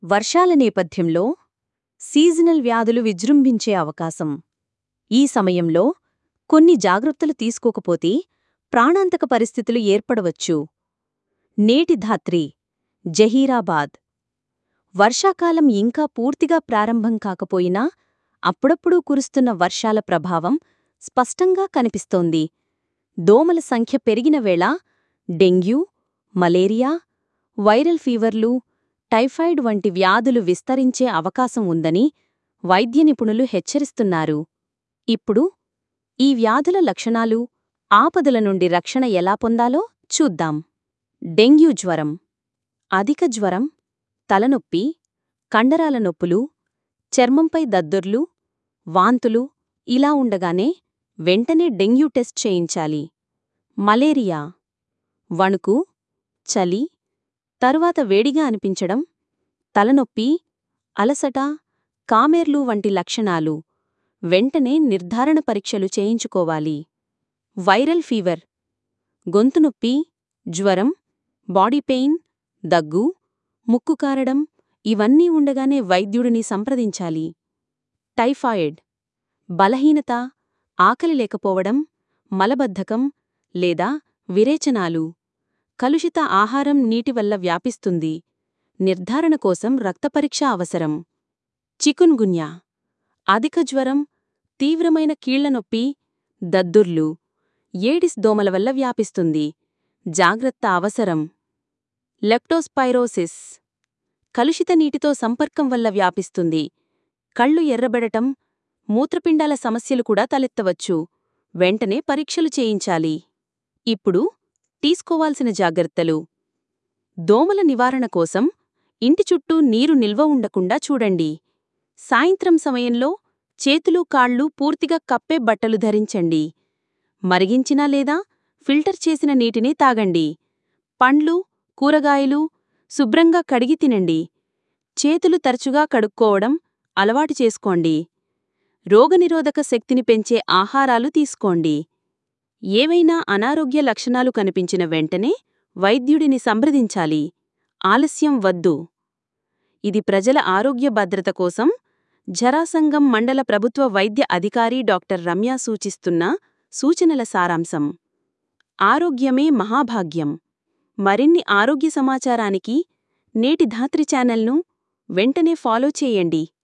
వర్షాల నేపథ్యంలో సీజనల్ వ్యాధులు విజృంభించే అవకాశం ఈ సమయంలో కొన్ని జాగ్రత్తలు తీసుకోకపోతే ప్రాణాంతక పరిస్థితులు ఏర్పడవచ్చు నేటి ధాత్రి జహీరాబాద్ వర్షాకాలం ఇంకా పూర్తిగా ప్రారంభం కాకపోయినా అప్పుడప్పుడూ కురుస్తున్న వర్షాల ప్రభావం స్పష్టంగా కనిపిస్తోంది దోమల సంఖ్య పెరిగిన వేళ డెంగ్యూ మలేరియా వైరల్ ఫీవర్లు టైఫాయిడ్ వంటి వ్యాధులు విస్తరించే అవకాశం ఉందని వైద్య నిపుణులు హెచ్చరిస్తున్నారు ఇప్పుడు ఈ వ్యాధుల లక్షణాలు ఆపదల నుండి రక్షణ ఎలా పొందాలో చూద్దాం డెంగ్యూ జ్వరం అధిక జ్వరం తలనొప్పి కండరాల నొప్పులు చర్మంపై దద్దుర్లు వాంతులు ఇలా ఉండగానే వెంటనే డెంగ్యూ టెస్ట్ చేయించాలి మలేరియా వణుకు చలి తరువాత వేడిగా అనిపించడం తలనొప్పి అలసట కామెర్లు వంటి లక్షణాలు వెంటనే నిర్ధారణ పరీక్షలు చేయించుకోవాలి వైరల్ ఫీవర్ గొంతునొప్పి జ్వరం బాడీ పెయిన్ దగ్గు ముక్కు కారడం ఇవన్నీ ఉండగానే వైద్యుడిని సంప్రదించాలి టైఫాయిడ్ బలహీనత ఆకలి లేకపోవడం మలబద్ధకం లేదా విరేచనాలు కలుషిత ఆహారం నీటి వల్ల వ్యాపిస్తుంది నిర్ధారణ కోసం రక్తపరీక్ష అవసరం చికున్గున్యా అధిక జ్వరం తీవ్రమైన కీళ్లనొప్పి దద్దుర్లు ఏడిస్ దోమల వల్ల వ్యాపిస్తుంది జాగ్రత్త అవసరం లెప్టోస్పైరోసిస్ కలుషిత నీటితో సంపర్కం వల్ల వ్యాపిస్తుంది కళ్ళు ఎర్రబెడటం మూత్రపిండాల సమస్యలు కూడా తలెత్తవచ్చు వెంటనే పరీక్షలు చేయించాలి ఇప్పుడు తీసుకోవాల్సిన జాగ్రత్తలు దోమల నివారణ కోసం ఇంటి చుట్టూ నీరు నిల్వ ఉండకుండా చూడండి సాయంత్రం సమయంలో చేతులు కాళ్ళు పూర్తిగా కప్పే బట్టలు ధరించండి మరిగించిన లేదా ఫిల్టర్ చేసిన నీటిని తాగండి పండ్లు కూరగాయలు శుభ్రంగా కడిగి తినండి చేతులు తరచుగా కడుక్కోవడం అలవాటు చేసుకోండి రోగనిరోధక శక్తిని పెంచే ఆహారాలు తీసుకోండి ఏవైనా అనారోగ్య లక్షణాలు కనిపించిన వెంటనే వైద్యుడిని సంప్రదించాలి ఆలస్యం వద్దు ఇది ప్రజల ఆరోగ్య భద్రత కోసం జరాసంగం మండల ప్రభుత్వ వైద్య అధికారి డాక్టర్ రమ్య సూచిస్తున్న సూచనల సారాంశం ఆరోగ్యమే మహాభాగ్యం మరిన్ని ఆరోగ్య సమాచారానికి నేటి ధాత్రి ఛానల్ను వెంటనే ఫాలో చేయండి